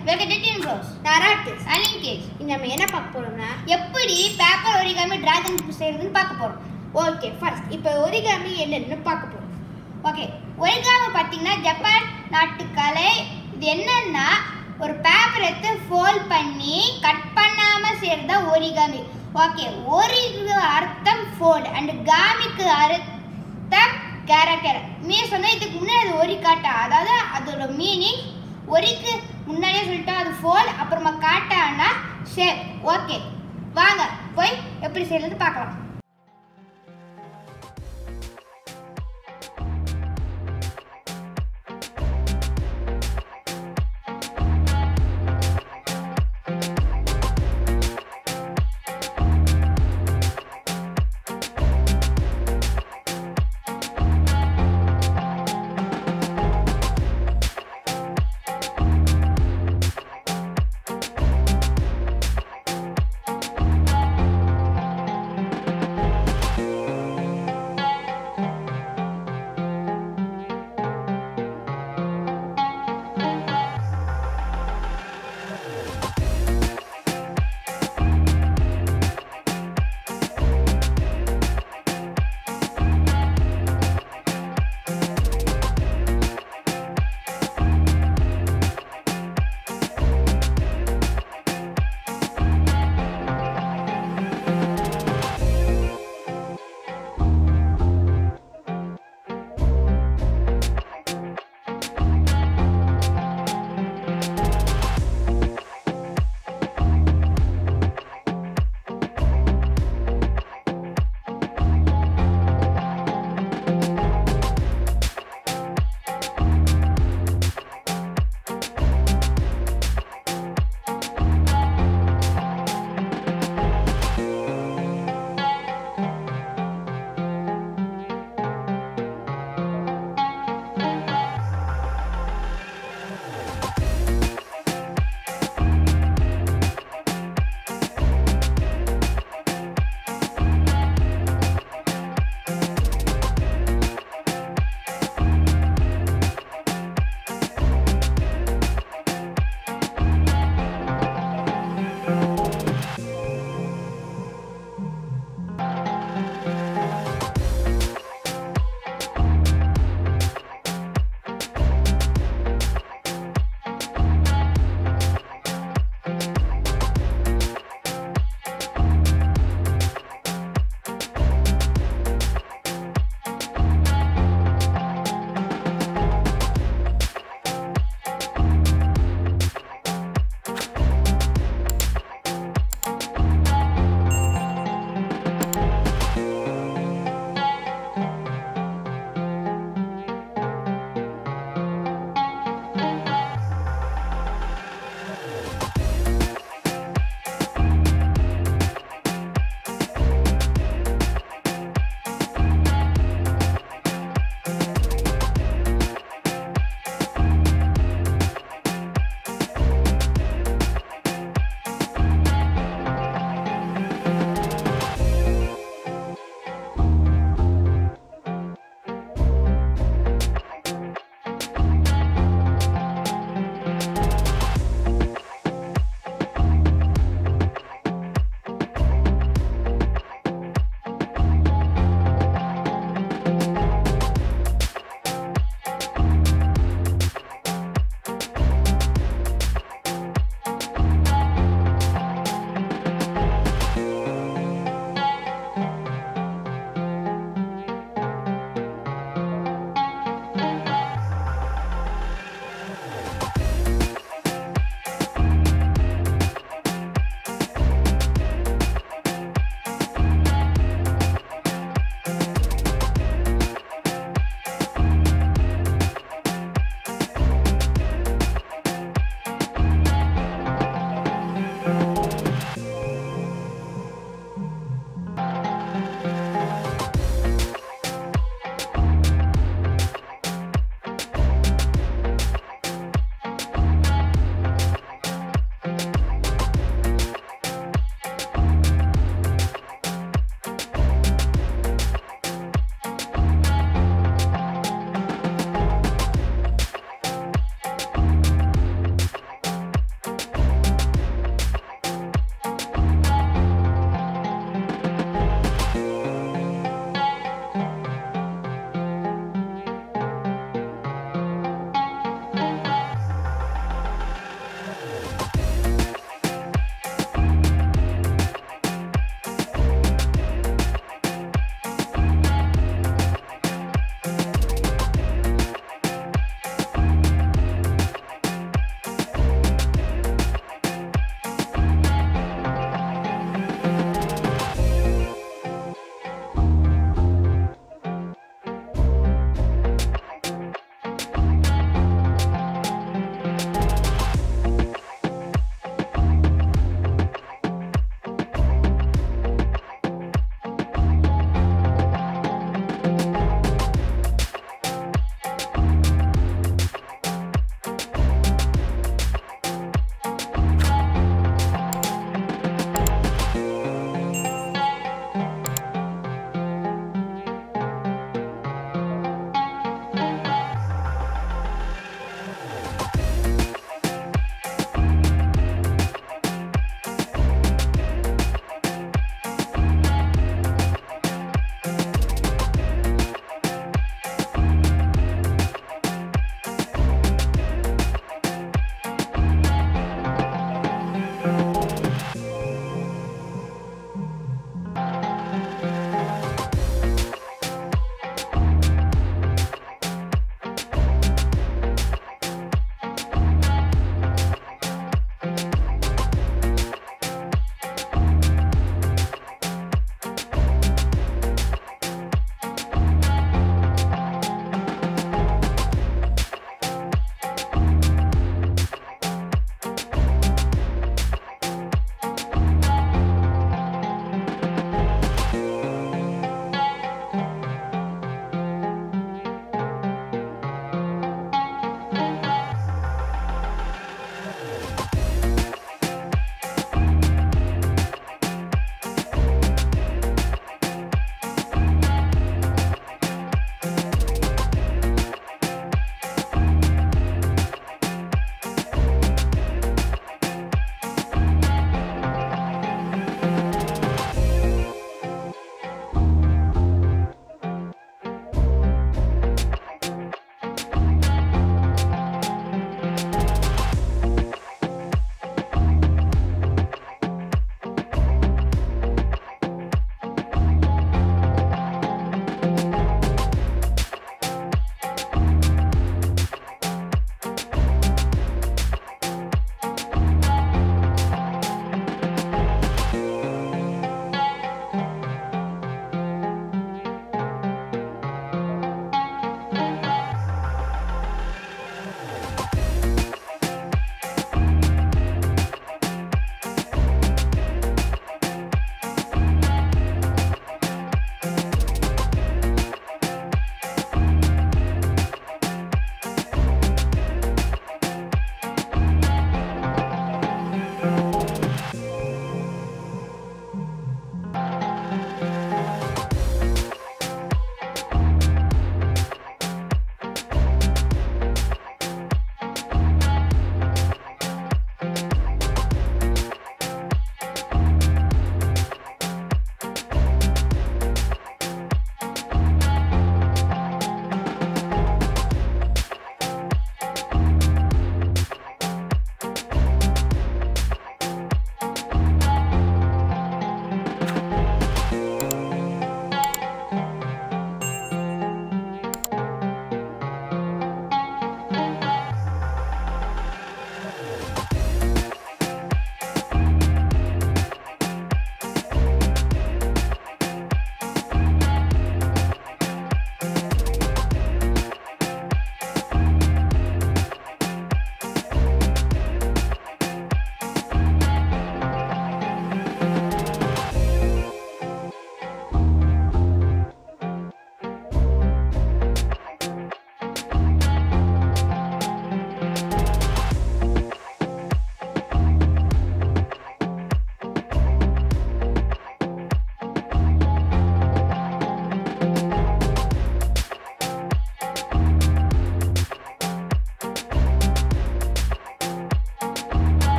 welcome to teen bros நராட்டிஸ் அலிங்கேஜ் இங்க நம்ம என்ன பார்க்க போறோம்னா எப்படி பேப்பர் ஒரிகாமி டிராகன் செய்யறதுன்னு பார்க்க போறோம் ஓகே ஃபர்ஸ்ட் இப்போ ஒரிகாமி என்னன்னு பார்க்க போறோம் ஓகே ஒரிகாமி பார்த்தீங்கன்னா ஜப்பான் நாட்டு கலை இது என்னன்னா ஒரு பேப்பர் எடுத்து ஃபோல்ட் பண்ணி கட் பண்ணாம செய்யறது தான் ஒரிகாமி ஓகே ஒரிக்கு அர்த்தம் ஃபோல்ட் அண்ட் காமிக்கு அர்த்தம் கேரக்டர் மீ சொன்னா இதுக்கு முன்னாடி அது ஒரி காட்டா அதாவது அதோட மீனிங் ஒரிக்கு முன்னாடியே சொல்லிட்டா அது ஃபோல்ட் அப்புறமா காட்டானா ஷேப் ஓகே வாங்க போய் எப்படி செய்யறது பார்க்கலாம்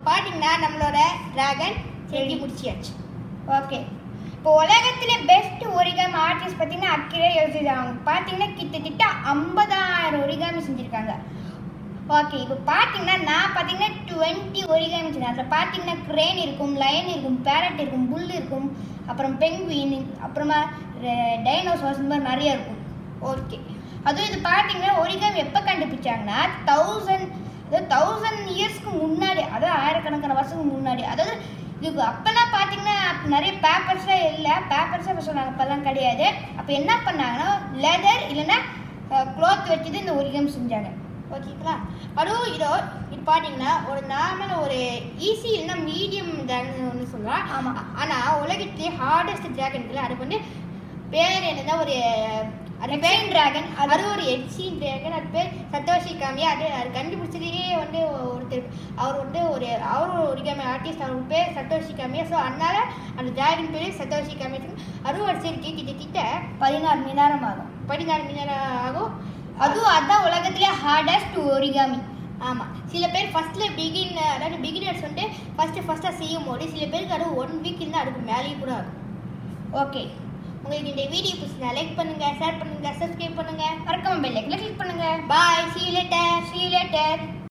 பார்த்தீங்கன்னா நம்மளோட டிராகன் செஞ்சு முடிச்சியாச்சு ஓகே இப்போ உலகத்திலே பெஸ்ட் ஒரிகாமி ஆர்டிஸ்ட் பார்த்தீங்கன்னா அக்கிரே யோசிச்சு அவங்க பார்த்தீங்கன்னா கிட்டத்தட்ட ஐம்பதாயிரம் ஒரிகாமி செஞ்சுருக்காங்க ஓகே இப்போ பார்த்தீங்கன்னா நான் பார்த்தீங்கன்னா டுவெண்ட்டி ஒரிகாமி செஞ்சேன் அதில் பார்த்தீங்கன்னா க்ரேன் இருக்கும் லயன் இருக்கும் பேரட் இருக்கும் புல் இருக்கும் அப்புறம் பெங்குயின் அப்புறமா டைனோசார்ஸ் இந்த மாதிரி நிறைய இருக்கும் ஓகே அதுவும் இது பார்த்தீங்கன்னா ஒரிகாமி எப்போ கண்டுபிடிச்சாங்கன்னா தௌசண்ட் அதாவது தௌசண்ட் இயர்ஸ்க்கு முன்னாடி அதாவது ஆயிரக்கணக்கான வருஷத்துக்கு முன்னாடி அதாவது இதுக்கு அப்போல்லாம் பார்த்தீங்கன்னா அப்ப நிறைய பேப்பர்ஸ்லாம் இல்லை பேப்பர்ஸே இப்போ சொன்னாங்க அப்போல்லாம் கிடையாது அப்போ என்ன பண்ணாங்கன்னா லெதர் இல்லைன்னா க்ளாத் வச்சுட்டு இந்த ஒரிகாமி செஞ்சாங்க ஓகேங்களா அதுவும் இதோ இது பார்த்தீங்கன்னா ஒரு நார்மல் ஒரு ஈஸி இல்லைன்னா மீடியம் டிராகன் ஒன்று சொல்லலாம் ஆமாம் ஆனால் உலகத்திலே ஹார்டஸ்ட் டிராகன் இருக்குல்ல அது வந்து பேர் என்னன்னா ஒரு அது பேர் ரெக்ஸைன் டிராகன் அது அது ஒரு எக்ஸின் டிராகன் அது பேர் சத்தோஷி காமியா அது அது கண்டுபிடிச்சதே வந்து ஒருத்தர் அவர் வந்து ஒரு அவர் ஒரு ஒரிகாமி ஆர்டிஸ்ட் அவர் பேர் சத்தோஷி காமியா ஸோ அதனால அந்த டிராகன் பேர் சத்தோஷி காமியா அதுவும் அடிச்சிருக்கு கிட்டத்தட்ட பதினாறு மணி நேரம் ஆகும் பதினாறு மணி நேரம் ஆகும் அதுவும் அதுதான் உலகத்திலே ஹார்டஸ்ட் ஒரிகாமி ஆமாம் சில பேர் ஃபர்ஸ்ட்ல பிகின் அதாவது பிகினர்ஸ் வந்து ஃபர்ஸ்ட் ஃபர்ஸ்ட்டாக செய்யும் போது சில பேருக்கு அது ஒன் வீக் இருந்தால் அதுக்கு மேலேயும் கூட ஆகும் ஓகே உங்களுக்கு இந்த வீடியோ பிடிச்சிருந்தா லைக் பண்ணுங்க ஷேர் பண்ணுங்க சப்ஸ்கிரைப் பண்ணுங்க மறக்காம பெல் ஐக்கனை கிளிக் பண்ணுங்க பாய் see you later see you later